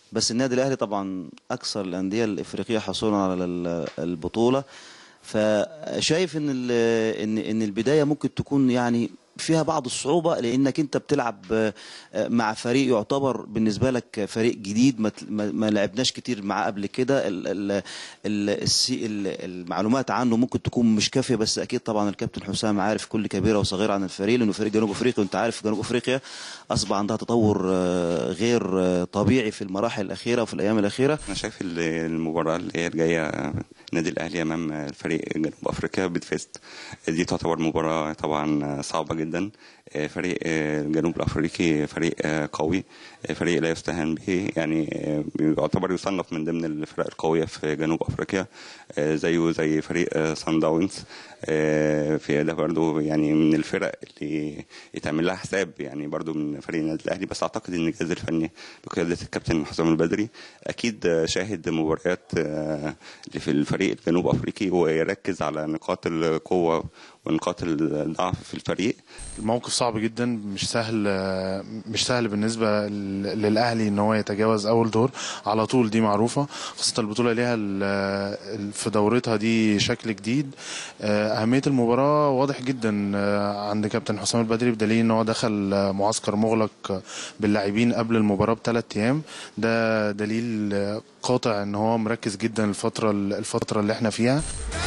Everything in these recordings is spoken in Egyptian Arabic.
بس النادي الاهلي طبعا اكثر الانديه الافريقيه حصولا على ال- البطوله فشايف ان ال- ان ان البدايه ممكن تكون يعني فيها بعض الصعوبة لأنك أنت بتلعب آه، مع فريق يعتبر بالنسبة لك فريق جديد ما تل- ما ما لعبناش كتير معاه قبل كده ال- ال- ال- السي- ال- المعلومات عنه ممكن تكون مش كافية بس أكيد طبعا الكابتن حسام عارف كل كبيرة وصغيرة عن الفريق لأنه فريق جنوب أفريقيا وأنت عارف جنوب أفريقيا أصبح عندها تطور آه، غير آه، طبيعي في المراحل الأخيرة وفي الأيام الأخيرة انا شايف ال- المباراه اللي هي الجايه النادي الاهلي امام الفريق جنوب افريقيا بيتفيست دي تعتبر مباراه طبعا صعبه جدا فريق الجنوب الافريقي فريق قوي فريق لا يستهان به يعني يعتبر يصنف من ضمن الفرق القويه في جنوب افريقيا زيه زي فريق سان داونز في ده برضو يعني من الفرق اللي يتعمل لها حساب يعني برضو من فريق النادي الاهلي بس اعتقد ان الجهاز الفني بقياده الكابتن حسام البدري اكيد شاهد مباريات اللي في الفريق الجنوب افريقي ويركز على نقاط القوه ونقاط الضعف في الفريق الموقف صعب جدا مش سهل مش سهل بالنسبه للاهلي ان هو يتجاوز اول دور على طول دي معروفه خاصه البطوله ليها ال- في دورتها دي شكل جديد اهميه المباراه واضح جدا عند كابتن حسام البدري بدليل ان هو دخل معسكر مغلق باللاعبين قبل المباراه بثلاث ايام ده دليل قاطع ان هو مركز جدا الفتره الفتره اللي احنا فيها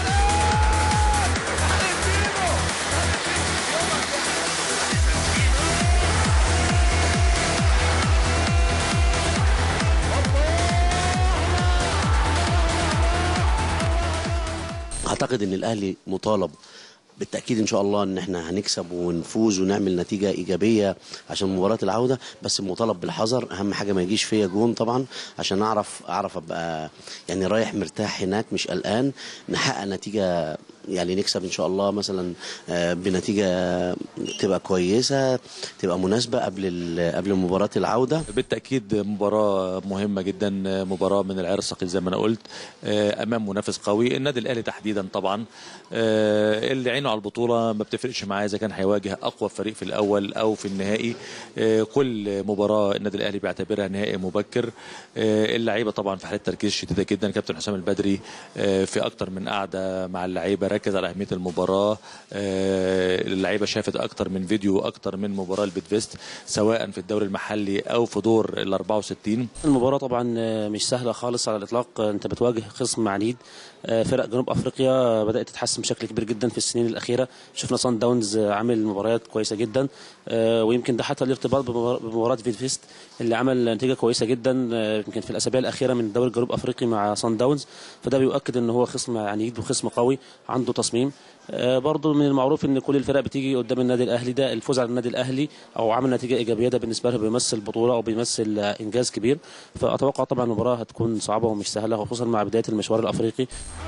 اعتقد ان الاهلي مطالب بالتاكيد ان شاء الله ان احنا هنكسب ونفوز ونعمل نتيجه ايجابيه عشان مباراه العوده بس مطالب بالحذر اهم حاجه ما يجيش فيا جون طبعا عشان اعرف اعرف ابقى يعني رايح مرتاح هناك مش قلقان نحقق نتيجه يعني نكسب ان شاء الله مثلا آه، بنتيجه تبقى كويسه تبقى مناسبه قبل ال- قبل مباراه العوده بالتاكيد مباراه مهمه جدا مباراه من العيار الثقيل زي ما انا قلت آه، امام منافس قوي النادي الاهلي تحديدا طبعا آه، اللي عينه على البطوله ما بتفرقش معاه اذا كان هيواجه اقوى فريق في الاول او في النهائي آه، كل مباراه النادي الاهلي بيعتبرها نهائي مبكر آه، اللعيبه طبعا في حاله تركيز شديده جدا كابتن حسام البدري آه، في اكتر من قعده مع اللعيبه ركز على اهميه المباراه آه، اللعيبه شافت اكتر من فيديو اكتر من مباراه البيتفيست سواء في الدوري المحلي او في دور ال 64 المباراة طبعا مش سهلة خالص على الإطلاق أنت بتواجه خصم عنيد فرق جنوب أفريقيا بدأت تتحسن بشكل كبير جدا في السنين الأخيرة شفنا صن داونز عامل مباريات كويسة جدا ويمكن ده حتى الارتباط بمبار- بمباراة فيدفيست اللي عمل نتيجة كويسة جدا يمكن في الأسابيع الأخيرة من الدوري الجنوب أفريقي مع صن داونز فده بيؤكد أن هو خصم عنيد وخصم قوي عنده تصميم آه، برضو من المعروف ان كل الفرق بتيجي قدام النادي الاهلي ده الفوز على النادي الاهلي او عمل نتيجه ايجابيه ده بالنسبه له بيمثل بطوله او بيمثل آه، انجاز كبير فاتوقع طبعا المباراه هتكون صعبه ومش سهله خصوصا مع بدايه المشوار الافريقي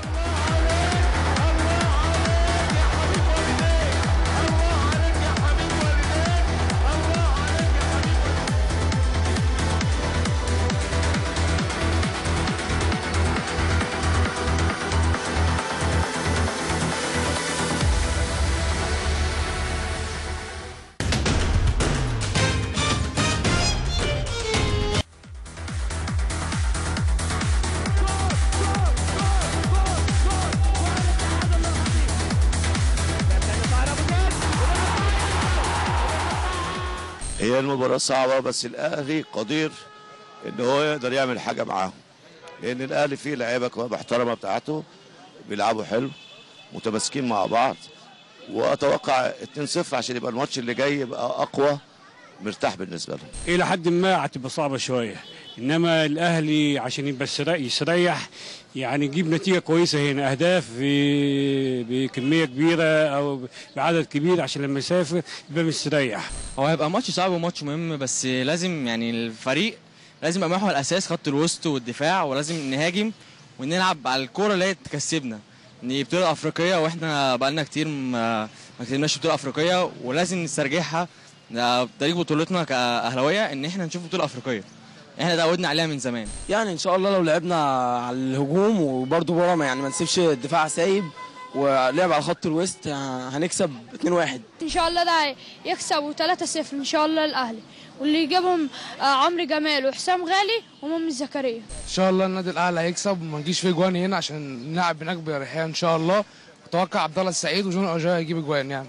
هي المباراة صعبة بس الأهلي قدير إن هو يقدر يعمل حاجة معاهم لأن الأهلي فيه لعيبة كمان محترمة بتاعته بيلعبوا حلو متماسكين مع بعض وأتوقع 2-0 عشان يبقى الماتش اللي جاي يبقى أقوى مرتاح بالنسبة لهم الى حد ما هتبقى صعبه شويه انما الاهلي عشان يبقى يستريح- يستريح يعني يجيب نتيجه كويسه هنا اهداف ب- بكميه كبيره او بعدد كبير عشان لما يسافر يبقى مستريح هو هيبقى ماتش صعب وماتش مهم بس لازم يعني الفريق لازم يبقى محور الاساس خط الوسط والدفاع ولازم نهاجم ونلعب على الكوره اللي هي تكسبنا دي بطوله افريقيه واحنا بقالنا كتير ما ما كسبناش بطوله افريقيه ولازم نسترجعها ده تاريخ بطولتنا كاهلاويه ان احنا نشوف بطوله افريقيه احنا تعودنا عليها من زمان يعني ان شاء الله لو لعبنا على الهجوم وبرضه ورا ما يعني ما نسيبش الدفاع سايب ولعب على خط الوسط هنكسب 2-1 ان شاء الله ده يكسبوا 3-0 ان شاء الله الاهلي واللي جابهم آه، عمرو جمال وحسام غالي ومؤمن زكريا ان شاء الله النادي الاهلي هيكسب وما نجيش فيه جوان هنا عشان نلعب هناك باريحيه ان شاء الله اتوقع عبد الله السعيد وجون اجاي هيجيب جوان يعني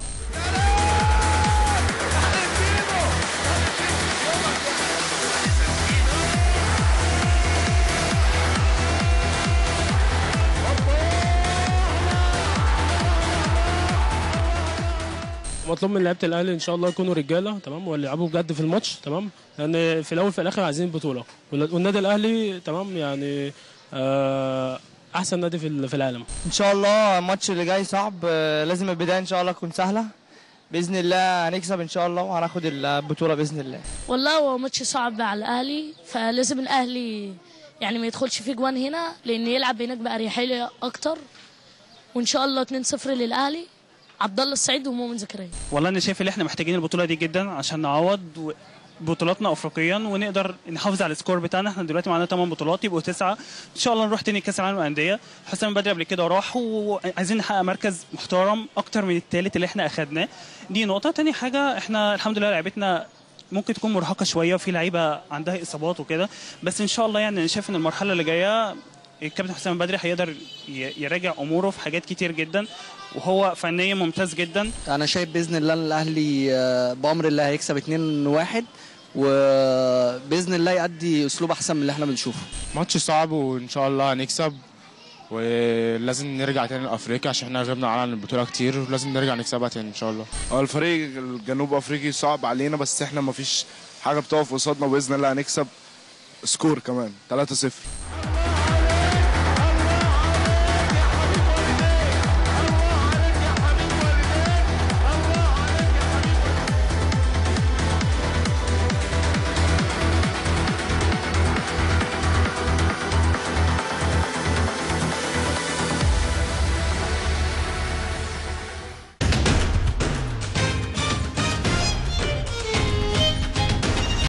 مطلوب من لعيبه الاهلي ان شاء الله يكونوا رجاله تمام ويلعبوا بجد في الماتش تمام لان في الاول في الاخر عايزين بطوله وال- والنادي الاهلي تمام يعني آه، احسن نادي في ال- في العالم ان شاء الله الماتش اللي جاي صعب آه، لازم البدايه ان شاء الله تكون سهله باذن الله هنكسب ان شاء الله وهناخد البطوله باذن الله والله هو ماتش صعب على الاهلي فلازم الاهلي يعني ما يدخلش فيه جوان هنا لان يلعب هناك باريحيه اكتر وان شاء الله 2-0 للاهلي عبد الله السعيد ومؤمن زكريا والله انا شايف ان احنا محتاجين البطوله دي جدا عشان نعوض و- بطولاتنا افريقيا ونقدر نحافظ على السكور بتاعنا احنا دلوقتي معانا 8 بطولات يبقوا تسعه ان شاء الله نروح تاني كاس العالم للانديه حسام بدري قبل كده راح وعايزين نحقق مركز محترم اكتر من الثالث اللي احنا اخدناه دي نقطه تاني حاجه احنا الحمد لله لعيبتنا ممكن تكون مرهقه شويه وفي لعيبه عندها اصابات وكده بس ان شاء الله يعني انا شايف ان المرحله اللي جايه الكابتن حسام بدري هيقدر ي- يراجع اموره في حاجات كتير جدا وهو فنيا ممتاز جدا انا شايف باذن الله الاهلي آه، بامر الله هيكسب 2-1 وباذن الله يأدي اسلوب احسن من اللي احنا بنشوفه ماتش صعب وان شاء الله هنكسب ولازم نرجع تاني لافريقيا عشان احنا غبنا عن البطوله كتير ولازم نرجع نكسبها تاني ان شاء الله هو الفريق الجنوب افريقي صعب علينا بس احنا ما فيش حاجه بتقف قصادنا باذن الله هنكسب سكور كمان 3-0